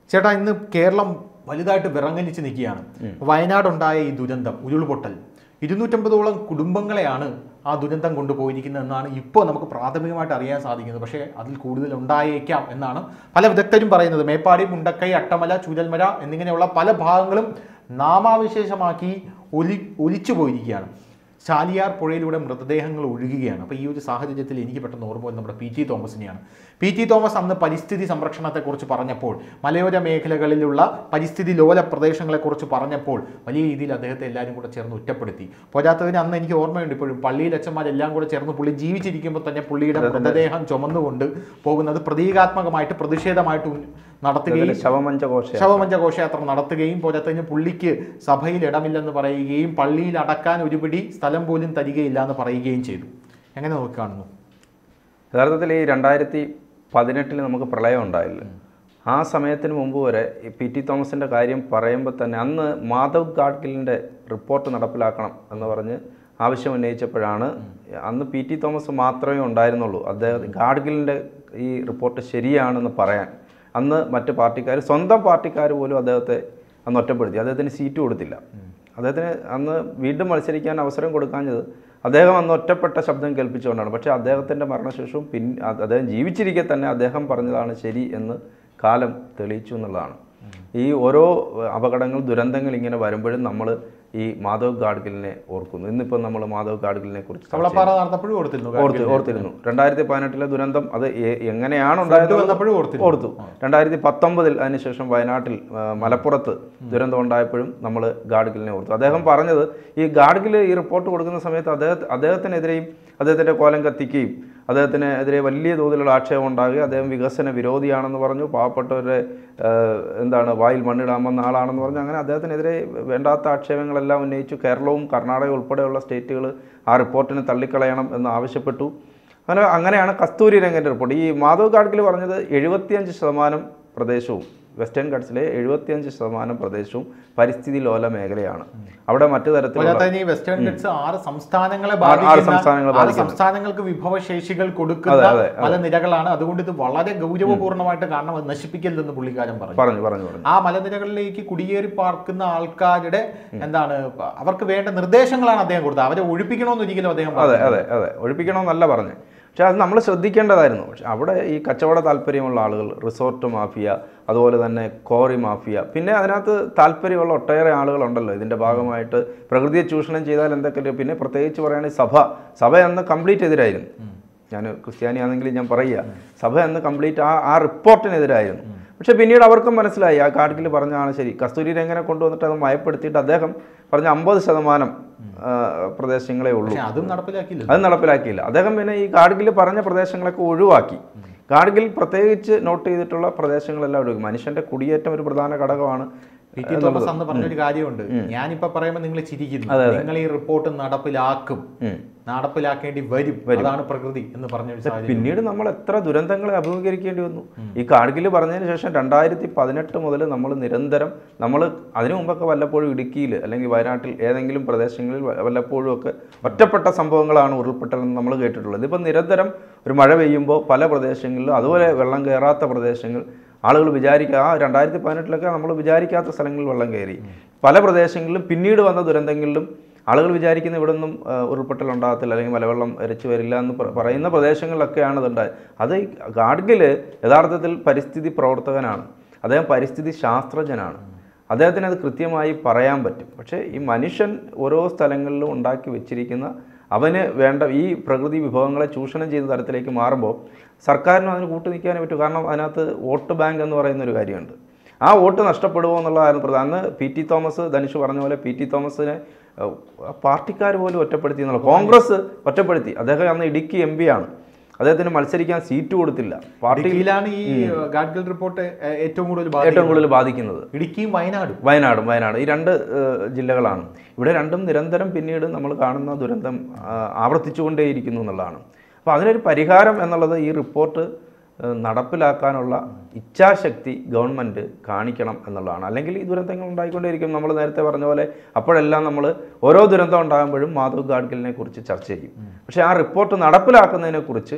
ചേട്ടാ ഇന്ന് കേരളം വലുതായിട്ട് വിറങ്ങലിച്ച് നിൽക്കുകയാണ് വയനാടുണ്ടായ ഈ ദുരന്തം ഉരുൾപൊട്ടൽ ഇരുന്നൂറ്റമ്പതോളം കുടുംബങ്ങളെയാണ് ആ ദുരന്തം കൊണ്ടുപോയിരിക്കുന്നത് എന്നാണ് ഇപ്പോൾ നമുക്ക് പ്രാഥമികമായിട്ട് അറിയാൻ സാധിക്കുന്നത് പക്ഷേ അതിൽ കൂടുതൽ ഉണ്ടായേക്കാം എന്നാണ് പല വിദഗ്ധരും പറയുന്നത് മേപ്പാടി മുണ്ടക്കൈ അട്ടമല ചൂരൽമല എന്നിങ്ങനെയുള്ള പല ഭാഗങ്ങളും നാമാവിശേഷമാക്കി ഒലി ഒലിച്ചു പോയിരിക്കുകയാണ് ചാലിയാർ പുഴയിലൂടെ മൃതദേഹങ്ങൾ ഒഴുകുകയാണ് അപ്പോൾ ഈ ഒരു സാഹചര്യത്തിൽ എനിക്ക് പെട്ടെന്ന് ഓർമ്മ വരുന്നത് നമ്മുടെ പി ടി തോമസിനെയാണ് പി ടി തോമസ് അന്ന് പരിസ്ഥിതി സംരക്ഷണത്തെക്കുറിച്ച് പറഞ്ഞപ്പോൾ മലയോര മേഖലകളിലുള്ള പരിസ്ഥിതി ലോല പ്രദേശങ്ങളെക്കുറിച്ച് പറഞ്ഞപ്പോൾ വലിയ രീതിയിൽ അദ്ദേഹത്തെ എല്ലാവരും കൂടെ ചേർന്ന് ഒറ്റപ്പെടുത്തി പോരാത്തതിന് അന്ന് എനിക്ക് ഓർമ്മയുണ്ട് ഇപ്പോഴും പള്ളിയിൽ അച്ഛന്മാരെല്ലാം കൂടെ ചേർന്ന് പുള്ളി ജീവിച്ചിരിക്കുമ്പോൾ തന്നെ പുള്ളിയുടെ മൃതദേഹം ചുമന്നുകൊണ്ട് പോകുന്നത് പ്രതീകാത്മകമായിട്ട് പ്രതിഷേധമായിട്ട് ഉൻ- നടത്തുകയും ശവമഞ്ച ഘോഷ ശവമഞ്ച ഘോഷയാത്ര നടത്തുകയും പോരാത്തതിന് പുള്ളിക്ക് സഭയിൽ ഇടമില്ലെന്ന് പറയുകയും പള്ളിയിൽ അടക്കാൻ ഒരുപിടി സ്ഥലം പോലും തരികയില്ല എന്ന് പറയുകയും ചെയ്തു എങ്ങനെ നോക്കി കാണുന്നു യഥാർത്ഥത്തിൽ ഈ രണ്ടായിരത്തി പതിനെട്ടിൽ നമുക്ക് പ്രളയം ഉണ്ടായില്ല ആ സമയത്തിന് മുമ്പ് വരെ ഈ പി ടി തോമസിൻ്റെ കാര്യം പറയുമ്പോൾ തന്നെ അന്ന് മാധവ് ഗാഡ്ഗിലിൻ്റെ റിപ്പോർട്ട് നടപ്പിലാക്കണം എന്ന് പറഞ്ഞ് ആവശ്യം ഉന്നയിച്ചപ്പോഴാണ് അന്ന് പി ടി തോമസ് മാത്രമേ ഉണ്ടായിരുന്നുള്ളൂ അദ്ദേഹം ഗാഡ്ഗിലിൻ്റെ ഈ റിപ്പോർട്ട് ശരിയാണെന്ന് പറയാൻ അന്ന് മറ്റ് പാർട്ടിക്കാർ സ്വന്തം പാർട്ടിക്കാർ പോലും അദ്ദേഹത്തെ അന്ന് ഒറ്റപ്പെടുത്തി അദ്ദേഹത്തിന് സീറ്റ് കൊടുത്തില്ല അദ്ദേഹത്തിന് അന്ന് വീണ്ടും മത്സരിക്കാൻ അവസരം കൊടുക്കാഞ്ഞത് അദ്ദേഹം അന്ന് ഒറ്റപ്പെട്ട ശബ്ദം കേൾപ്പിച്ചുകൊണ്ടാണ് പക്ഷേ അദ്ദേഹത്തിൻ്റെ മരണശേഷവും പിൻ അത് അദ്ദേഹം ജീവിച്ചിരിക്കെ തന്നെ അദ്ദേഹം പറഞ്ഞതാണ് ശരി എന്ന് കാലം തെളിയിച്ചു എന്നുള്ളതാണ് ഈ ഓരോ അപകടങ്ങൾ ദുരന്തങ്ങൾ ഇങ്ങനെ വരുമ്പോഴും നമ്മൾ ഈ മാധവ് ഗാഡ്ഗിലിനെ ഓർക്കുന്നു ഇന്നിപ്പോൾ നമ്മൾ മാധവ് ഗാഡ്ഗിലിനെ കുറിച്ച് ചർച്ച കവളപ്പാറ നടന്നപ്പോഴും കൊടുത്തിരുന്നു ഓർത്ത് ഓർത്തിരുന്നു രണ്ടായിരത്തി പതിനെട്ടിലെ ദുരന്തം അത് എ- എങ്ങനെയാണ് ഉണ്ടായത് വന്നപ്പോഴും ഓർത്തിരുന്നു ഓർത്തു രണ്ടായിരത്തി പത്തൊമ്പതിൽ അതിനുശേഷം വയനാട്ടിൽ ആ, മലപ്പുറത്ത് ദുരന്തം ഉണ്ടായപ്പോഴും നമ്മൾ ഗാഡ്ഗിലിനെ ഓർത്തു അദ്ദേഹം പറഞ്ഞത് ഈ ഗാഡ്ഗിൽ ഈ റിപ്പോർട്ട് കൊടുക്കുന്ന സമയത്ത് അദ്ദേഹം അദ്ദേഹത്തിനെതിരെയും അദ്ദേഹത്തിൻ്റെ കോലം കത്തിക്കുകയും അദ്ദേഹത്തിനെതിരെ വലിയ തോതിലുള്ള ആക്ഷേപം ഉണ്ടാകുകയും അദ്ദേഹം വികസന വിരോധിയാണെന്ന് പറഞ്ഞു പാവപ്പെട്ടവരുടെ ആ, എന്താണ് വായിൽ മണ്ണിടാമെന്ന ആളാണെന്ന് പറഞ്ഞു അങ്ങനെ അദ്ദേഹത്തിനെതിരെ വേണ്ടാത്ത ആക്ഷേപങ്ങളെല്ലാം ഉന്നയിച്ചു കേരളവും കർണാടക ഉൾപ്പെടെയുള്ള സ്റ്റേറ്റുകൾ ആ റിപ്പോർട്ടിനെ തള്ളിക്കളയണം എന്ന് ആവശ്യപ്പെട്ടു അങ്ങനെ അങ്ങനെയാണ് കസ്തൂരി രംഗൻ്റെ റിപ്പോർട്ട് ഈ മാധവ് ഗാഡ്ഗിൽ പറഞ്ഞത് എഴുപത്തിയഞ്ച് ശതമാനം പ്രദേശവും വെസ്റ്റേൺ ഘട്ട്സിലെ എഴുപത്തിയഞ്ച് ശതമാനം പ്രദേശവും പരിസ്ഥിതി ലോല മേഖലയാണ് അവിടെ മറ്റു തരത്തിലുള്ള പോരാത്തതിന് ഈ വെസ്റ്റേൺ ഗട്ട്സ് ആറ് സംസ്ഥാനങ്ങളെ ആറ് ബാധിക്കുന്ന സംസ്ഥാനങ്ങളെ ആറ് ബാധിക്കുന്ന. സംസ്ഥാനങ്ങൾക്ക് വിഭവശേഷികൾ കൊടുക്കുന്ന അതെ, പല നിരകളാണ് അതുകൊണ്ട് ഇത് വളരെ ഗൗരവപൂർണ്ണമായിട്ട് കാരണം അത് നശിപ്പിക്കരുതെന്ന് പുള്ളിക്കാരൻ പറഞ്ഞു പറഞ്ഞു പറഞ്ഞു പറഞ്ഞു ആ മലനിരകളിലേക്ക് കുടിയേറി പാർക്കുന്ന ആൾക്കാരുടെ എന്താണ് അവർക്ക് വേണ്ട നിർദ്ദേശങ്ങളാണ് അദ്ദേഹം കൊടുത്തത് അവരെ ഒഴിപ്പിക്കണമെന്ന് ഒരിക്കലും അദ്ദേഹം അതെ പറഞ്ഞില്ല. അതെ അതെ ഒഴിപ്പിക്കണമെന്നല്ല പറഞ്ഞു പക്ഷെ അത് നമ്മൾ ശ്രദ്ധിക്കേണ്ടതായിരുന്നു പക്ഷെ അവിടെ ഈ കച്ചവട താല്പര്യമുള്ള ആളുകൾ റിസോർട്ട് മാഫിയ അതുപോലെ തന്നെ കോറി മാഫിയ പിന്നെ അതിനകത്ത് താല്പര്യമുള്ള ഒട്ടേറെ ആളുകളുണ്ടല്ലോ ഇതിൻ്റെ ഭാഗമായിട്ട് പ്രകൃതിയെ ചൂഷണം ചെയ്താൽ എന്തൊക്കെ പിന്നെ പ്രത്യേകിച്ച് പറയുകയാണെങ്കിൽ സഭ സഭ അന്ന് കംപ്ലീറ്റ് എതിരായിരുന്നു ഞാൻ ക്രിസ്ത്യാനിയാണെങ്കിൽ ഞാൻ പറയുക സഭ അന്ന് കംപ്ലീറ്റ് ആ ആ റിപ്പോർട്ടിനെതിരായിരുന്നു പക്ഷെ പിന്നീട് അവർക്കും മനസ്സിലായി ആ കാർഡിൽ പറഞ്ഞാണ് ശരി കസ്തൂരി രംഗനെ കൊണ്ടുവന്നിട്ട് അത് മയപ്പെടുത്തിയിട്ട് അദ്ദേഹം പറഞ്ഞ അമ്പത് ശതമാനം ആ, പ്രദേശങ്ങളേ ഉള്ളൂ പക്ഷെ അതും നടപ്പിലാക്കിയില്ല അത് നടപ്പിലാക്കിയില്ല അദ്ദേഹം പിന്നെ ഈ ഗാഡ്ഗിൽ പറഞ്ഞ പ്രദേശങ്ങളൊക്കെ ഒഴിവാക്കി ഗാഡ്ഗിൽ പ്രത്യേകിച്ച് നോട്ട് ചെയ്തിട്ടുള്ള പ്രദേശങ്ങളെല്ലാം ഒഴിവാക്കി മനുഷ്യന്റെ കുടിയേറ്റം ഒരു പ്രധാന ഘടകമാണ് പി ടി തോമസ് അന്ന് പറഞ്ഞൊരു കാര്യമുണ്ട് ഞാനിപ്പോ പറയുമ്പോൾ നിങ്ങൾ ചിരിക്കുന്നു നിങ്ങൾ ഈ റിപ്പോർട്ട് നടപ്പിലാക്കും ഉം. നടപ്പിലാക്കേണ്ടി വരും അതാണ് പ്രകൃതി എന്ന് പറഞ്ഞൊരു സാഹചര്യം പിന്നീട് നമ്മൾ എത്ര ദുരന്തങ്ങളെ അഭിമുഖീകരിക്കേണ്ടി വന്നു ഈ കാർഗിൽ പറഞ്ഞതിന് ശേഷം രണ്ടായിരത്തി പതിനെട്ട് മുതൽ നമ്മൾ നിരന്തരം നമ്മൾ അതിനു മുമ്പൊക്കെ വല്ലപ്പോഴും ഇടുക്കിയിൽ അല്ലെങ്കിൽ വയനാട്ടിൽ ഏതെങ്കിലും പ്രദേശങ്ങളിൽ വ- വല്ലപ്പോഴും ഒക്കെ ഒറ്റപ്പെട്ട സംഭവങ്ങളാണ് ഉരുൾപൊട്ടലെന്ന് നമ്മൾ കേട്ടിട്ടുള്ളത് ഇതിപ്പോൾ നിരന്തരം ഒരു മഴ പെയ്യുമ്പോൾ പല പ്രദേശങ്ങളിലും അതുപോലെ വെള്ളം കയറാത്ത പ്രദേശങ്ങൾ ആളുകൾ വിചാരിക്കുക ആ രണ്ടായിരത്തി പതിനെട്ടിലൊക്കെ നമ്മൾ വിചാരിക്കാത്ത സ്ഥലങ്ങളിൽ വെള്ളം കയറി പല പ്രദേശങ്ങളിലും പിന്നീട് വന്ന ദുരന്തങ്ങളിലും ആളുകൾ വിചാരിക്കുന്ന ഇവിടെ നിന്നും ഉരുൾപൊട്ടൽ ഉണ്ടാകത്തില്ല അല്ലെങ്കിൽ മലവെള്ളം എരച്ചു വരില്ല എന്ന് പ- പറയുന്ന പ്രദേശങ്ങളിലൊക്കെയാണ് ഇതുണ്ടായത് അത് ഈ ഗാഡ്ഗിൽ യഥാർത്ഥത്തിൽ പരിസ്ഥിതി പ്രവർത്തകനാണ് അദ്ദേഹം പരിസ്ഥിതി ശാസ്ത്രജ്ഞനാണ് അദ്ദേഹത്തിന് അത് കൃത്യമായി പറയാൻ പറ്റും പക്ഷേ ഈ മനുഷ്യൻ ഓരോ സ്ഥലങ്ങളിലും ഉണ്ടാക്കി വെച്ചിരിക്കുന്ന അവന് വേണ്ട ഈ പ്രകൃതി വിഭവങ്ങളെ ചൂഷണം ചെയ്യുന്ന തരത്തിലേക്ക് മാറുമ്പോൾ സർക്കാരിനും അതിന് കൂട്ടു നിൽക്കാനേ പറ്റൂ കാരണം അതിനകത്ത് വോട്ട് ബാങ്ക് എന്ന് പറയുന്ന ഒരു കാര്യമുണ്ട് ആ വോട്ട് നഷ്ടപ്പെടുമോ എന്നുള്ളതായിരുന്നു പ്രധാനം അന്ന് പി ടി തോമസ് ധനുഷ് പറഞ്ഞ പോലെ പി ടി തോമസിനെ പാർട്ടിക്കാർ പോലും ഒറ്റപ്പെടുത്തി എന്നുള്ള കോൺഗ്രസ് ഒറ്റപ്പെടുത്തി അദ്ദേഹം അന്ന് ഇടുക്കി എം ആണ് അദ്ദേഹത്തിന് മത്സരിക്കാൻ സീറ്റ് കൊടുത്തില്ല പാർട്ടി ഇടുക്കിയിലാണ് ഈ ഗാഡ്ഗിൽ റിപ്പോർട്ട് ഏ- ഏറ്റവും കൂടുതൽ ഏറ്റവും ബാധിക്കുന്നത് കൂടുതൽ ബാധിക്കുന്നത് ഇടുക്കിയും വയനാടും വയനാടും വയനാട് ഈ രണ്ട് ഏഹ്, ജില്ലകളാണ് ഇവിടെ രണ്ടും നിരന്തരം പിന്നീട് നമ്മൾ കാണുന്ന ദുരന്തം ആ, ആവർത്തിച്ചുകൊണ്ടേയിരിക്കുന്നു എന്നുള്ളതാണ് അപ്പോൾ അതിനൊരു പരിഹാരം എന്നുള്ളത് ഈ റിപ്പോർട്ട് ഏഹ്, നടപ്പിലാക്കാനുള്ള ഇച്ഛാശക്തി ഗവൺമെൻറ് കാണിക്കണം എന്നുള്ളതാണ് അല്ലെങ്കിൽ ഈ ദുരന്തങ്ങൾ ഉണ്ടായിക്കൊണ്ടേയിരിക്കും നമ്മൾ നേരത്തെ പറഞ്ഞ പോലെ അപ്പോഴെല്ലാം നമ്മൾ ഓരോ ദുരന്തം ഉണ്ടാകുമ്പോഴും മാധവ് ഗാഡ്ഗിലിനെ കുറിച്ച് ചർച്ച ചെയ്യും പക്ഷേ ആ റിപ്പോർട്ട് നടപ്പിലാക്കുന്നതിനെ കുറിച്ച്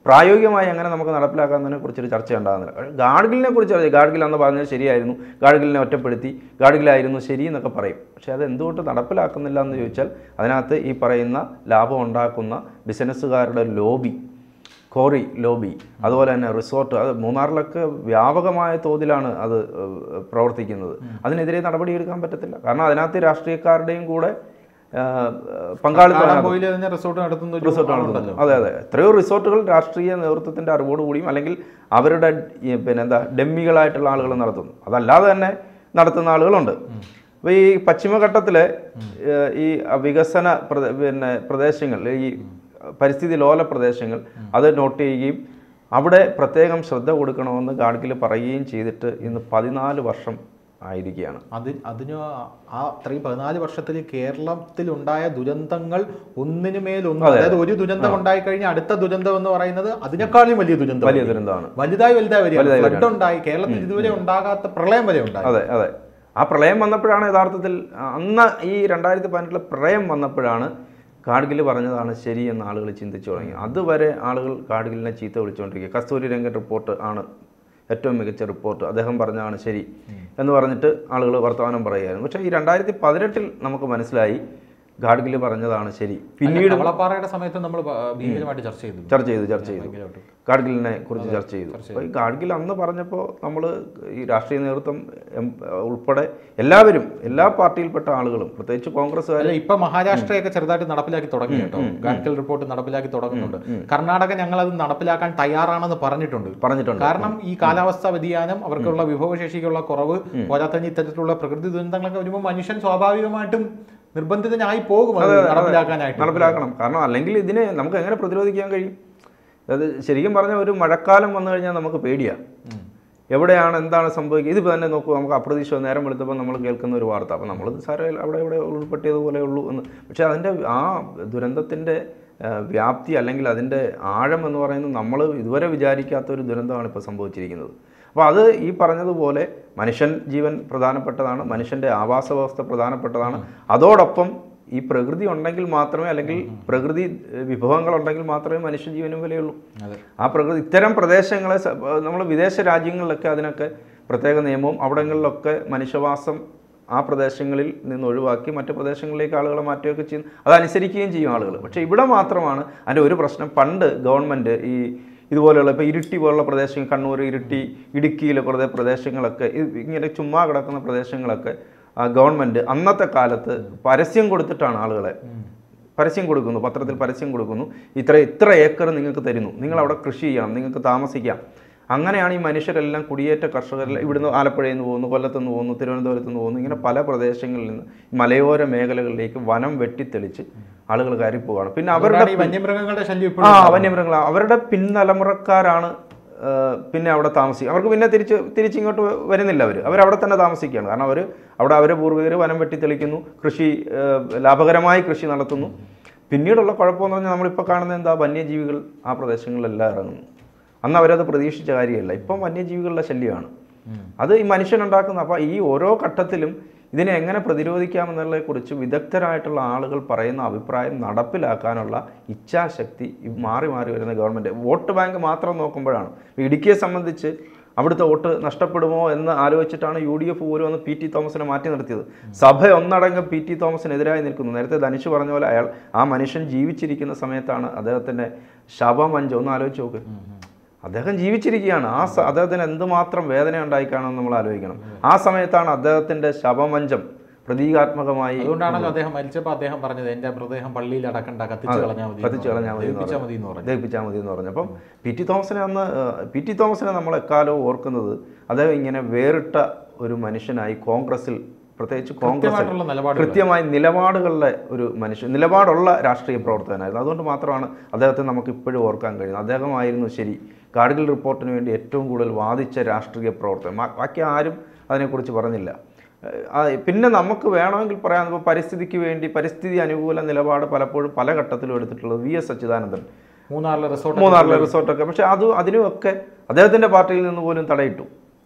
പ്രായോഗികമായി എങ്ങനെ നമുക്ക് നടപ്പിലാക്കാന്നതിനെ കുറിച്ചൊരു ചർച്ച ഉണ്ടാകുന്നില്ല ഗാഡ്ഗിലിനെ കുറിച്ച് അറിയാം ഗാഡ്ഗിൽ അന്ന് പറഞ്ഞത് ശരിയായിരുന്നു ഗാഡ്ഗിലിനെ ഒറ്റപ്പെടുത്തി ഗാഡ്ഗിലായിരുന്നു ശരി എന്നൊക്കെ പറയും പക്ഷേ അത് എന്തുകൊണ്ട് നടപ്പിലാക്കുന്നില്ല എന്ന് ചോദിച്ചാൽ അതിനകത്ത് ഈ പറയുന്ന ലാഭം ഉണ്ടാക്കുന്ന ബിസിനസ്സുകാരുടെ ലോബി കോറി ലോബി അതുപോലെ തന്നെ റിസോർട്ട് അത് മൂന്നാറിലൊക്കെ വ്യാപകമായ തോതിലാണ് അത് ഏഹ്, പ്രവർത്തിക്കുന്നത് അതിനെതിരെ നടപടിയെടുക്കാൻ പറ്റത്തില്ല കാരണം അതിനകത്ത് രാഷ്ട്രീയക്കാരുടെയും കൂടെ ഏഹ്, പങ്കാളിത്തം കാളംപോയിൽ തന്നെ റിസോർട്ട് നടത്തുന്ന ഒരു റിസോർട്ട് ആളുണ്ടല്ലോ അതെ അതെ എത്രയോ റിസോർട്ടുകൾ രാഷ്ട്രീയ നേതൃത്വത്തിന്റെ അറിവോടുകൂടിയും അല്ലെങ്കിൽ അവരുടെ ഈ പിന്നെ എന്താ ഡെമ്മികളായിട്ടുള്ള ആളുകൾ നടത്തുന്നു അതല്ലാതെ തന്നെ നടത്തുന്ന ആളുകളുണ്ട് അപ്പോൾ ഈ പശ്ചിമഘട്ടത്തിലെ ഏഹ്, ഈ വികസന പ്രദേ- പിന്നെ പ്രദേശങ്ങൾ ഈ പരിസ്ഥിതി ലോല പ്രദേശങ്ങൾ അത് നോട്ട് ചെയ്യുകയും അവിടെ പ്രത്യേകം ശ്രദ്ധ കൊടുക്കണമെന്ന് ഗാഡ്ഗിൽ പറയുകയും ചെയ്തിട്ട് ഇന്ന് പതിനാല് വർഷം ആയിരിക്കുകയാണ് അത് അതിന് ആ അത്രയും പതിനാല് വർഷത്തിൽ കേരളത്തിൽ ഉണ്ടായ ദുരന്തങ്ങൾ ഒന്നിനു മേലൊന്നും അതായത് ഒരു ദുരന്തം ഉണ്ടായി കഴിഞ്ഞാൽ അടുത്ത ദുരന്തം എന്ന് പറയുന്നത് അതിനേക്കാളും വലിയ ദുരന്തം വലിയ ദുരന്തമാണ് വലുതായി വലുതായി വരിക ഫ്ലഡ് ഉണ്ടായി കേരളത്തിൽ ഇതുവരെ ഉണ്ടാകാത്ത പ്രളയം വരെ ഉണ്ടായി അതെ അതെ ആ പ്രളയം വന്നപ്പോഴാണ് യഥാർത്ഥത്തിൽ അന്ന് ഈ രണ്ടായിരത്തി പതിനെട്ടിലെ പ്രളയം വന്നപ്പോഴാണ് കാർഗിൽ പറഞ്ഞതാണ് ശരി എന്ന് ആളുകൾ ചിന്തിച്ചു തുടങ്ങി അതുവരെ ആളുകൾ കാർഗിലിനെ ചീത്ത വിളിച്ചുകൊണ്ടിരിക്കുക കസ്തൂരി രംഗൻ റിപ്പോർട്ട് ആണ് ഏറ്റവും മികച്ച റിപ്പോർട്ട് അദ്ദേഹം പറഞ്ഞതാണ് ശരി എന്ന് പറഞ്ഞിട്ട് ആളുകൾ വർത്തമാനം പറയുകയായിരുന്നു പക്ഷേ ഈ രണ്ടായിരത്തി പതിനെട്ടിൽ നമുക്ക് മനസ്സിലായി ഗാഡ്ഗിൽ പറഞ്ഞതാണ് ശരി പിന്നീട് കവളപ്പാറയുടെ സമയത്ത് നമ്മൾ ഭീകരമായിട്ട് ചർച്ച ചെയ്തു ചർച്ച ചെയ്തു ചർച്ച ചെയ്തു ഭയങ്കരമായിട്ട്. ഗാഡ്ഗിലിനെ കുറിച്ച് ചർച്ച ചെയ്തു അപ്പോൾ ഈ ഗാഡ്ഗിൽ അന്ന് പറഞ്ഞപ്പോൾ നമ്മൾ ഈ രാഷ്ട്രീയ നേതൃത്വം എം- ഉൾപ്പെടെ എല്ലാവരും എല്ലാ പാർട്ടിയിൽപ്പെട്ട ആളുകളും പ്രത്യേകിച്ച് കോൺഗ്രസ്സുകാർ അല്ല ഇപ്പൊ മഹാരാഷ്ട്രയൊക്കെ ചെറുതായിട്ട് നടപ്പിലാക്കി തുടങ്ങി കേട്ടോ ഗാഡ്ഗിൽ റിപ്പോർട്ട് നടപ്പിലാക്കി തുടങ്ങുന്നുണ്ട് കർണാടക ഞങ്ങൾ അത് നടപ്പിലാക്കാൻ തയ്യാറാണെന്ന് പറഞ്ഞിട്ടുണ്ട് പറഞ്ഞിട്ടുണ്ട് കാരണം ഈ കാലാവസ്ഥാ വ്യതിയാനം അവർക്കുള്ള വിഭവശേഷിക്കുള്ള കുറവ് പോരാത്തന്നെ ഇത്തരത്തിലുള്ള പ്രകൃതി ദുരന്തങ്ങളൊക്കെ വരുമ്പോൾ മനുഷ്യൻ സ്വാഭാവികമായിട്ടും നിർബന്ധിതനായി പോകും അത് നടപ്പിലാക്കാനായിട്ട് നടപ്പിലാക്കണം കാരണം അല്ലെങ്കിൽ ഇതിനെ നമുക്ക് എങ്ങനെ പ്രതിരോധിക്കാൻ കഴിയും അത് ശരിക്കും പറഞ്ഞാൽ ഒരു മഴക്കാലം വന്നു കഴിഞ്ഞാൽ നമുക്ക് പേടിയാണ് എവിടെയാണ് എന്താണ് സംഭവിക്കുക ഇതിപ്പോൾ തന്നെ നോക്കൂ നമുക്ക് അപ്രതീക്ഷിത നേരം വെളുത്തപ്പോൾ നമ്മൾ കേൾക്കുന്ന ഒരു വാർത്ത അപ്പോൾ നമ്മൾ സാരം അവിടെ ഇവിടെ ഉൾപ്പെട്ടിയതുപോലെ ഉള്ളൂ എന്ന് പക്ഷേ അതിൻ്റെ ആ ദുരന്തത്തിൻ്റെ വ്യാപ്തി അല്ലെങ്കിൽ അതിൻ്റെ ആഴം എന്ന് പറയുന്നത് നമ്മൾ ഇതുവരെ വിചാരിക്കാത്ത ഒരു ദുരന്തമാണ് ഇപ്പോൾ സംഭവിച്ചിരിക്കുന്നത് അപ്പോൾ അത് ഈ പറഞ്ഞതുപോലെ മനുഷ്യൻ ജീവൻ പ്രധാനപ്പെട്ടതാണ് മനുഷ്യൻ്റെ ആവാസ വ്യവസ്ഥ പ്രധാനപ്പെട്ടതാണ് അതോടൊപ്പം ഈ പ്രകൃതി ഉണ്ടെങ്കിൽ മാത്രമേ അല്ലെങ്കിൽ പ്രകൃതി ഏഹ്, വിഭവങ്ങൾ ഉണ്ടെങ്കിൽ മാത്രമേ മനുഷ്യ ജീവനും വിലയുള്ളൂ അതെ. ആ പ്രകൃതി ഇത്തരം പ്രദേശങ്ങളെ നമ്മൾ വിദേശ രാജ്യങ്ങളിലൊക്കെ അതിനൊക്കെ പ്രത്യേക നിയമവും അവിടങ്ങളിലൊക്കെ മനുഷ്യവാസം ആ പ്രദേശങ്ങളിൽ നിന്ന് ഒഴിവാക്കി മറ്റു പ്രദേശങ്ങളിലേക്ക് ആളുകളെ മാറ്റുകയൊക്കെ ചെയ്യും അതനുസരിക്കുകയും ചെയ്യും ആളുകൾ പക്ഷേ ഇവിടെ മാത്രമാണ് അതിൻ്റെ ഒരു പ്രശ്നം പണ്ട് ഗവൺമെൻറ് ഈ ഇതുപോലെയുള്ള ഇപ്പോൾ ഇരുട്ടി പോലുള്ള പ്രദേശങ്ങൾ കണ്ണൂർ ഇരുട്ടി ഇടുക്കിയിലെ കുറേ പ്രദേശങ്ങളൊക്കെ ഇത് ഇങ്ങനെ ചുമ്മാ കിടക്കുന്ന പ്രദേശങ്ങളൊക്കെ ആ ഗവൺമെൻറ് അന്നത്തെ കാലത്ത് പരസ്യം കൊടുത്തിട്ടാണ് ആളുകളെ പരസ്യം കൊടുക്കുന്നു പത്രത്തിൽ പരസ്യം കൊടുക്കുന്നു ഇത്ര ഇത്ര ഏക്കർ നിങ്ങൾക്ക് തരുന്നു നിങ്ങൾ അവിടെ കൃഷി ചെയ്യണം നിങ്ങൾക്ക് താമസിക്കാം അങ്ങനെയാണ് ഈ മനുഷ്യരെല്ലാം കുടിയേറ്റ കർഷകരെല്ലാം ഇവിടുന്ന് ആലപ്പുഴയിൽ നിന്ന് പോകുന്നു കൊല്ലത്ത് നിന്ന് പോകുന്നു തിരുവനന്തപുരത്ത് നിന്ന് പോകുന്നു ഇങ്ങനെ പല പ്രദേശങ്ങളിൽ നിന്ന് മലയോര മേഖലകളിലേക്ക് വനം വെട്ടിത്തെളിച്ച് ആളുകൾ കയറിപ്പോവാണ് പിന്നെ അവരുടെ അതുകൊണ്ടാണ് ഈ വന്യമൃഗങ്ങളുടെ ശല്യം ആ ഇപ്പോഴും വന്യമൃഗങ്ങൾ അവരുടെ പിൻതലമുറക്കാരാണ് ആ, പിന്നെ അവിടെ താമസിക്കുക അവർക്ക് പിന്നെ തിരിച്ച് തിരിച്ചിങ്ങോട്ട് വരുന്നില്ല അവർ അവരവിടെ തന്നെ താമസിക്കുകയാണ് കാരണം അവർ അവിടെ അവരെ പൂർവികർ വനം വെട്ടിത്തെളിക്കുന്നു കൃഷി ആ, ലാഭകരമായി കൃഷി നടത്തുന്നു പിന്നീടുള്ള കുഴപ്പമെന്ന് പറഞ്ഞാൽ നമ്മളിപ്പോൾ കാണുന്നത് എന്താ വന്യജീവികൾ ആ പ്രദേശങ്ങളിലെല്ലാം ഇറങ്ങുന്നു അന്ന് അവരത് പ്രതീക്ഷിച്ച കാര്യമല്ല ഇപ്പം വന്യജീവികളുടെ ശല്യമാണ് അത് ഈ മനുഷ്യനുണ്ടാക്കുന്ന അപ്പോൾ ഈ ഓരോ ഘട്ടത്തിലും ഇതിനെ എങ്ങനെ പ്രതിരോധിക്കാമെന്നുള്ളതിനെക്കുറിച്ച് വിദഗ്ധരായിട്ടുള്ള ആളുകൾ പറയുന്ന അഭിപ്രായം നടപ്പിലാക്കാനുള്ള ഇച്ഛാശക്തി ഈ മാറി മാറി വരുന്ന ഗവൺമെൻറ് വോട്ട് ബാങ്ക് മാത്രം നോക്കുമ്പോഴാണ് ഇപ്പോൾ ഇടുക്കിയെ സംബന്ധിച്ച് അവിടുത്തെ വോട്ട് നഷ്ടപ്പെടുമോ എന്ന് ആലോചിച്ചിട്ടാണ് യു ഡി എഫ് പോലും ഒന്ന് പി ടി തോമസിനെ മാറ്റി നിർത്തിയത് സഭ ഒന്നടങ്കം പി ടി തോമസിനെതിരായി നിൽക്കുന്നു നേരത്തെ ധനുഷ് പറഞ്ഞ പോലെ അയാൾ ആ മനുഷ്യൻ ജീവിച്ചിരിക്കുന്ന സമയത്താണ് അദ്ദേഹത്തിൻ്റെ ശവമഞ്ചം ഒന്ന് ആലോചിച്ച് നോക്ക് അദ്ദേഹം ജീവിച്ചിരിക്കുകയാണ് ആ സ- അദ്ദേഹത്തിന് എന്തുമാത്രം വേദന ഉണ്ടായിക്കാണെന്ന് നമ്മൾ ആലോചിക്കണം ആ സമയത്താണ് അദ്ദേഹത്തിന്റെ ശവമഞ്ചം പ്രതീകാത്മകമായി അതുകൊണ്ടാണല്ലോ അദ്ദേഹം മരിച്ചപ്പോൾ അദ്ദേഹം പറഞ്ഞത് എന്റെ മൃതദേഹം പള്ളിയിൽ അടക്കണ്ട കത്തിച്ച് കളഞ്ഞാൽ മതി കത്തിച്ച് കളഞ്ഞാൽ മതി എന്ന് ദഹിപ്പിച്ചാൽ മതി എന്ന് പറഞ്ഞു ദഹിപ്പിച്ചാൽ മതി എന്ന് പറഞ്ഞു അപ്പം പി ടി തോമസിനെ അന്ന് ഏഹ്, പി ടി തോമസിനെ നമ്മൾ എക്കാലവും ഓർക്കുന്നത് അദ്ദേഹം ഇങ്ങനെ വേറിട്ട ഒരു മനുഷ്യനായി കോൺഗ്രസിൽ പ്രത്യേകിച്ച് കോൺഗ്രസ് കൃത്യമായിട്ടുള്ള നിലപാടുകൾ കൃത്യമായ നിലപാടുകളുടെ ഒരു മനുഷ്യൻ നിലപാടുള്ള രാഷ്ട്രീയ പ്രവർത്തകനായിരുന്നു അതുകൊണ്ട് മാത്രമാണ് അദ്ദേഹത്തെ നമുക്ക് ഇപ്പോഴും ഓർക്കാൻ കഴിയുന്നത് അദ്ദേഹമായിരുന്നു ശരി കാർഗിൽ റിപ്പോർട്ടിന് വേണ്ടി ഏറ്റവും കൂടുതൽ വാദിച്ച രാഷ്ട്രീയ പ്രവർത്തകൻ മാ- ബാക്കി ആരും അതിനെക്കുറിച്ച് പറഞ്ഞില്ല ഏഹ് ആ പിന്നെ നമുക്ക് വേണമെങ്കിൽ പറയാം ഇപ്പോൾ പരിസ്ഥിതിക്ക് വേണ്ടി പരിസ്ഥിതി അനുകൂല നിലപാട് പലപ്പോഴും പല ഘട്ടത്തിലും എടുത്തിട്ടുള്ളത് വി എസ് അച്യുതാനന്ദൻ മൂന്നാറിലെ റിസോർട്ട് മൂന്നാറിലെ റിസോർട്ടൊക്കെ പക്ഷെ അത് അതിനുമൊക്കെ അദ്ദേഹത്തിൻ്റെ പാർട്ടിയിൽ നിന്ന് പോലും തടയിട്ടു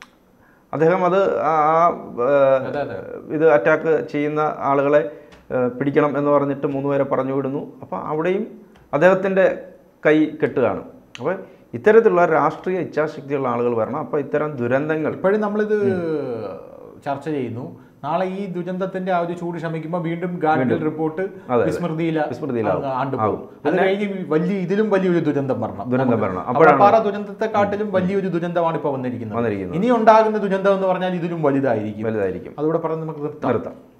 അദ്ദേഹം അത് ആ ആ, ഏഹ്, അതെ അതെ ഇത് അറ്റാക്ക് ചെയ്യുന്ന ആളുകളെ ഏഹ്, പിടിക്കണം എന്ന് പറഞ്ഞിട്ട് മൂന്ന് പേരെ പറഞ്ഞു വിടുന്നു അപ്പോൾ അവിടെയും അദ്ദേഹത്തിൻ്റെ കൈ കെട്ടുകയാണ് അപ്പോൾ ഇത്തരത്തിലുള്ള രാഷ്ട്രീയ ഇച്ഛാശക്തിയുള്ള ആളുകൾ വരണം അപ്പോൾ ഇത്തരം ദുരന്തങ്ങൾ ഇപ്പോഴും നമ്മളിത് ചർച്ച ചെയ്യുന്നു നാളെ ഈ ദുരന്തത്തിന്റെ ആ ഒരു ചൂട് ശമിക്കുമ്പോൾ വീണ്ടും ഗാഡ്ഗിൽ റിപ്പോർട്ട് അതെ. വിസ്മൃതിയില വിസ്മൃതിയിലാവും. ആണ്ടുപോകും അത് കഴിഞ്ഞ് വലിയ ഇതിലും വലിയൊരു ദുരന്തം വരണം ദുരന്തം വരണം. അപ്പോഴാണ് ദുരന്തത്തെക്കാട്ടിലും വലിയൊരു ദുരന്തമാണ് ഇപ്പൊ വന്നിരിക്കുന്നത് വന്നിരിക്കുന്നത് ഇനി ഉണ്ടാകുന്ന ദുരന്തം എന്ന് പറഞ്ഞാൽ ഇതിലും വലുതായിരിക്കും വലുതായിരിക്കും അതുകൂടെ പറഞ്ഞ് നമുക്ക് നിർത്താം നിർത്താം